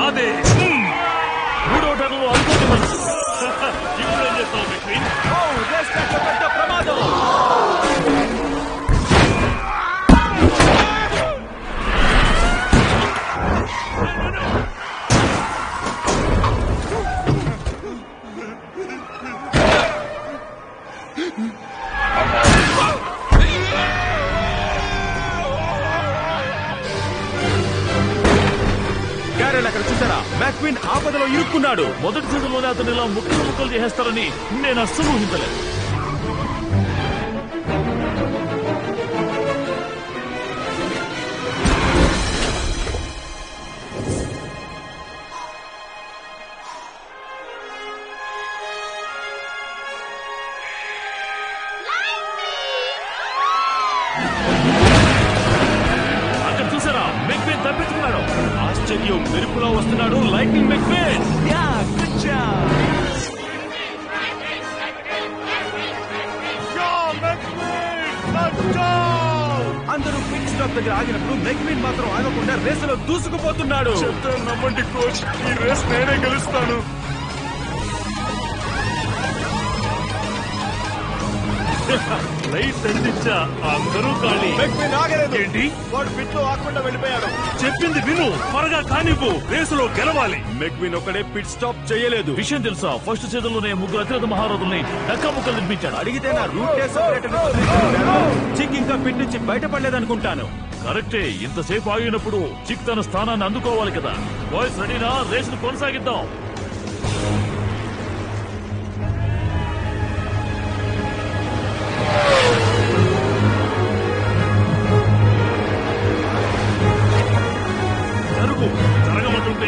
నాదే హ్మ్. మూడో టర్న్ అనుకోండి మనసు ఇప్పుడు ఏం చేస్తావు మెక్వీన్ పెద్ద ప్రమాదం గ్యారెల్ అక్కడ చూసారా మ్యాక్విన్ ఆపదలో ఇరుక్కున్నాడు మొదటి సీజన్లోనే అతను ఇలా ముక్కలు ముక్కలు చేసేస్తారని నేను అస్సలు ఊహించలేదు అక్కడ చూసారా మెక్వీన్ తప్పించుకున్నాడు ఆశ్చర్యం మెరుపులో వస్తున్నాడు Lightning McQueen yeah good job అందరూ పిట్ స్టాప్ దగ్గర ఆగినప్పుడు మెక్విన్ మాత్రం ఆగకుండా రేసులో దూసుకుపోతున్నాడు నమ్మండి కోచ్ ఈ రేస్ నేనే గెలుస్తాను లైట్ అందించా అందరూ ఖాళీ మెక్విన్ ఆగలేదు ఏంటి వాడు పిట్ లో ఆగకుండా వెళ్ళిపోయాడు చెప్పింది విను త్వరగా కానివ్వు రేసులో గెలవాలి మెక్విన్ ఒకడే పిట్ స్టాప్ చేయలేదు విషయం తెలుసా ఫస్ట్ సీజన్ లోనే ముగ్గురు అతిరథ మహారథుల్ని డక్కా ముక్కలు నిర్మించాడు అడిగితే నా రూట్ చిక్ ఇంకా పిట్ నుంచి బయటపడలేదనుకుంటాను కరెక్టే ఇంతసేపు ఆగినప్పుడు చిక్ తన స్థానాన్ని అందుకోవాలి కదా బాయ్స్ రెడీనా రేసును కొనసాగిద్దాం జరుగు జరగమంటుంటే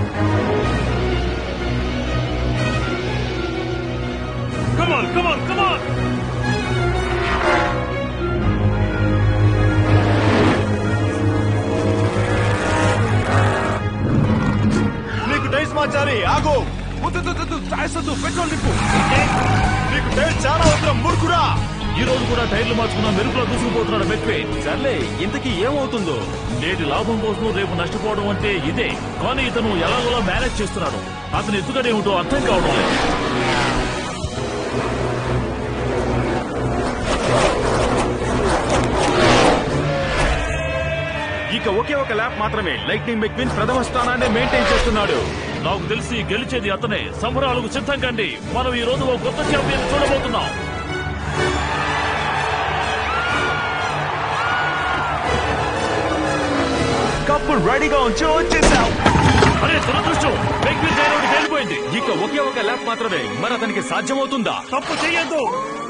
కమాన్ కమాన్ కమాన్ నీకు టైర్స్ మార్చాలి ఆగు టైర్సొద్దు పెట్రోల్ నింపు నీకు టైర్ చాలా అవసరం మురుకురా ఈ రోజు కూడా టైర్లు మార్చుకున్న మెరుపులో దూసుకుపోతున్నాడు మెక్వెయిన్ సర్లే ఇంతకీ ఏమవుతుందో నేటి లాభం కోసం రేపు నష్టపోవడం అంటే ఇదే కానీ ఇతను ఎలాగోలా మేనేజ్ చేస్తున్నాడు అతని ఎత్తుగడేమిటో అర్థం కావడం లేదు ఇక ఒకే ఒక ల్యాప్ మాత్రమే లైట్నింగ్ మెక్విన్ ప్రథమ స్థానాన్ని మెయింటైన్ చేస్తున్నాడు నాకు తెలిసి గెలిచేది అతనే సంబరాలకు సిద్ధం కండి మనం ఈ రోజు ఓ కొత్త ఛాంపియన్ చూడబోతున్నాం కప్పు రెడీగా ఉంచి వచ్చేసాం అరే దురదృష్టం మెక్విన్ డైనోడి వెళ్ళిపోయింది ఇక ఒకే ఒక ల్యాప్ మాత్రమే మరి అతనికి సాధ్యమవుతుందా తప్పు చెయ్యొద్దు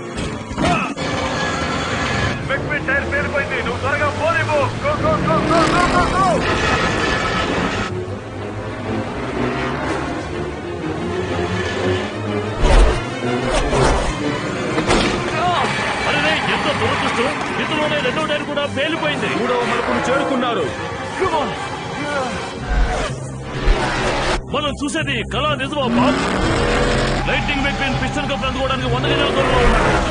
మెక్విన్ టైర్ పేలిపోయింది నువ్వు త్వరగా పోనివ్వు go go go go go go go అరే ఎంత దురదృష్టం ఇందులోనే రెండో టైర్ కూడా పేలిపోయింది మూడవ మలుపును చేరుకున్నారు Come on. మనం చూసేది కళ నిజమా Bob Lightning McQueen Piston Cup అందుకోవడానికి వంద గజాల దూరంలో ఉన్నాడు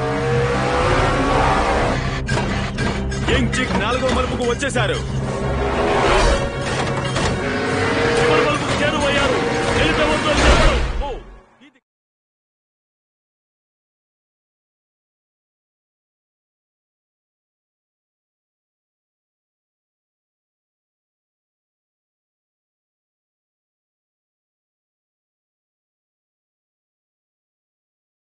యంగ్ చిక్ నాలుగో మలుపుకు వచ్చేశారు